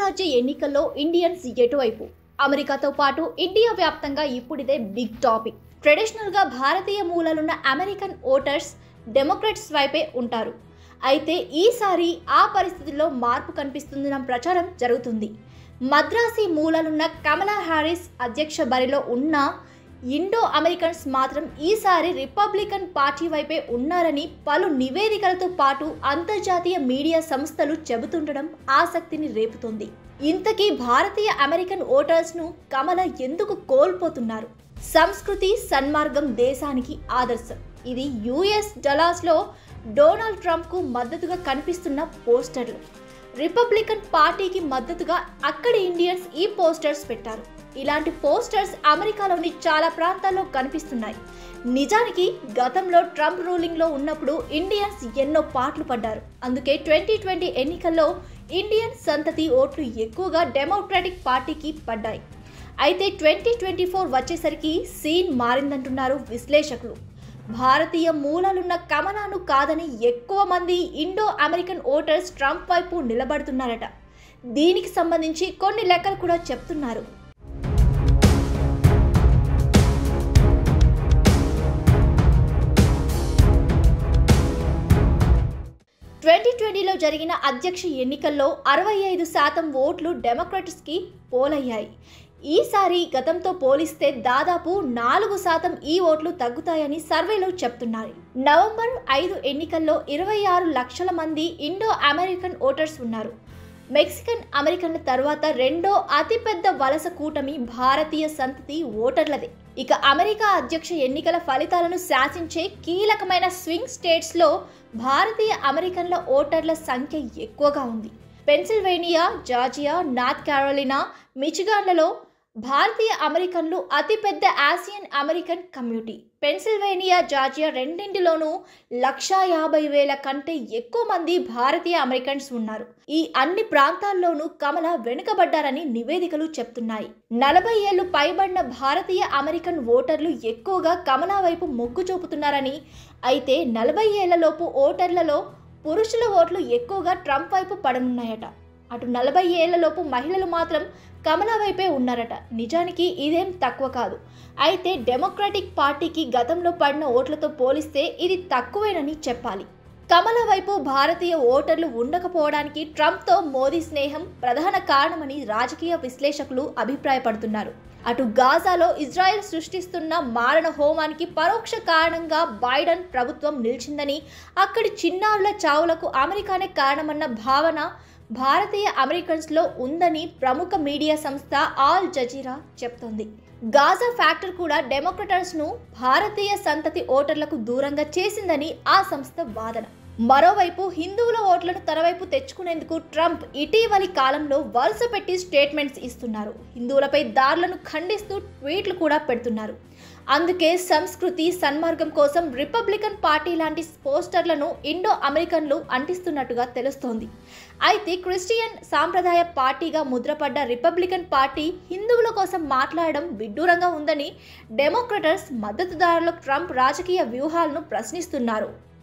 అగ్రరాజ్య ఎన్నికల్లో ఇండియన్స్ ఎటువైపు అమెరికాతో పాటు ఇండియా వ్యాప్తంగా ఇప్పుడిదే బిగ్ టాపిక్ ట్రెడిషనల్గా భారతీయ మూలాలున్న అమెరికన్ ఓటర్స్ డెమోక్రట్స్ వైపే ఉంటారు అయితే ఈసారి ఆ పరిస్థితుల్లో మార్పు కనిపిస్తుందన్న ప్రచారం జరుగుతుంది మద్రాసి మూలాలున్న కమలా హ్యారిస్ అధ్యక్ష బరిలో ఉన్న ఇండో అమెరికన్స్ మాత్రం ఈసారి రిపబ్లికన్ పార్టీ వైపే ఉన్నారని పలు నివేదికలతో పాటు అంతర్జాతీయ మీడియా సంస్థలు చెబుతుండడం ఆసక్తిని రేపుతోంది ఇంతకీ భారతీయ అమెరికన్ ఓటర్స్ను కమల ఎందుకు కోల్పోతున్నారు సంస్కృతి సన్మార్గం దేశానికి ఆదర్శం ఇది యుఎస్ డలాస్లో డొనాల్డ్ ట్రంప్కు మద్దతుగా కనిపిస్తున్న పోస్టర్లు రిపబ్లికన్ పార్టీకి మద్దతుగా అక్కడి ఇండియన్స్ ఈ పోస్టర్స్ పెట్టారు ఇలాంటి పోస్టర్స్ అమెరికాలోని చాలా ప్రాంతాల్లో కనిపిస్తున్నాయి నిజానికి గతంలో ట్రంప్ రూలింగ్లో ఉన్నప్పుడు ఇండియన్స్ ఎన్నో పాటలు పడ్డారు అందుకే ట్వంటీ ట్వంటీ ఎన్నికల్లో ఇండియన్ సంతతి ఓట్లు ఎక్కువగా డెమోక్రాటిక్ పార్టీకి పడ్డాయి అయితే ట్వంటీ ట్వంటీ ఫోర్ వచ్చేసరికి సీన్ మారిందంటున్నారు విశ్లేషకులు భారతీయ మూలాలున్న కమలాను కాదని ఎక్కువ మంది ఇండో అమెరికన్ ఓటర్స్ ట్రంప్ వైపు నిలబడుతున్నారట దీనికి సంబంధించి కొన్ని లెక్కలు కూడా చెప్తున్నారు ట్వంటీ ట్వంటీలో జరిగిన అధ్యక్ష ఎన్నికల్లో అరవై ఐదు శాతం ఓట్లు డెమోక్రట్స్కి పోలయ్యాయి ఈసారి గతంతో పోలిస్తే దాదాపు నాలుగు శాతం ఈ ఓట్లు తగ్గుతాయని సర్వేలు చెప్తున్నాయి నవంబర్ ఐదు ఎన్నికల్లో ఇరవై ఆరు లక్షల మంది ఇండో అమెరికన్ ఓటర్స్ ఉన్నారు మెక్సికన్ అమెరికన్ల తర్వాత రెండో అతిపెద్ద వలస కూటమి భారతీయ సంతతి ఓటర్లదే ఇక అమెరికా అధ్యక్ష ఎన్నికల ఫలితాలను శాసించే కీలకమైన స్వింగ్ స్టేట్స్లో భారతీయ అమెరికన్ల ఓటర్ల సంఖ్య ఎక్కువగా ఉంది పెన్సిల్వేనియా జార్జియా నార్త్ క్యారోలినా మిచిగాన్లలో భారతీయ అమెరికన్లు అతిపెద్ద Asian American community Pennsylvania Georgia రెండింటిలోనూ లక్షా యాభై వేల కంటే ఎక్కువ మంది భారతీయ అమెరికన్స్ ఉన్నారు ఈ అన్ని ప్రాంతాల్లోనూ కమల వెనుకబడ్డారని నివేదికలు చెప్తున్నాయి నలభై ఏళ్లు పైబడిన భారతీయ అమెరికన్ ఓటర్లు ఎక్కువగా కమలా వైపు మొగ్గు చూపుతున్నారని అయితే నలభై ఏళ్లలోపు ఓటర్లలో పురుషుల ఓట్లు ఎక్కువగా ట్రంప్ వైపు పడనున్నాయట అటు నలభై ఏళ్లలోపు మహిళలు మాత్రం కమలా వైపే ఉన్నారట నిజానికి ఇదేం తక్కువ కాదు అయితే డెమోక్రాటిక్ పార్టీకి గతంలో పడిన ఓట్లతో పోలిస్తే ఇది తక్కువేనని చెప్పాలి కమల వైపు భారతీయ ఓటర్లు ఉండకపోవడానికి ట్రంప్తో మోదీ స్నేహం ప్రధాన కారణమని రాజకీయ విశ్లేషకులు అభిప్రాయపడుతున్నారు అటు గాజాలో ఇజ్రాయెల్ సృష్టిస్తున్న మారణ హోమానికి పరోక్ష కారణంగా బైడెన్ ప్రభుత్వం నిలిచిందని అక్కడి చిన్నారుల చావులకు అమెరికానే కారణమన్న భావన భారతీయ అమెరికన్స్లో ఉందని ప్రముఖ మీడియా సంస్థ ఆల్ జజీరా చెప్తోంది గాజా ఫ్యాక్టర్ కూడా డెమోక్రటర్స్ను భారతీయ సంతతి ఓటర్లకు దూరంగా చేసిందని ఆ సంస్థ వాదన మరోవైపు హిందువుల ఓట్లను తన వైపు తెచ్చుకునేందుకు ట్రంప్ ఇటీవలి కాలంలో వరుస పెట్టి స్టేట్మెంట్స్ ఇస్తున్నారు హిందువులపై దారులను ఖండిస్తూ ట్వీట్లు కూడా పెడుతున్నారు అందుకే సంస్కృతి సన్మార్గం కోసం రిపబ్లికన్ పార్టీ లాంటి పోస్టర్లను ఇండో అమెరికన్లు అంటిస్తున్నట్టుగా తెలుస్తోంది అయితే క్రిస్టియన్ సాంప్రదాయ పార్టీగా ముద్రపడ్డ రిపబ్లికన్ పార్టీ హిందువుల కోసం మాట్లాడడం విడ్డూరంగా ఉందని డెమోక్రటర్స్ మద్దతుదారులు ట్రంప్ రాజకీయ వ్యూహాలను ప్రశ్నిస్తున్నారు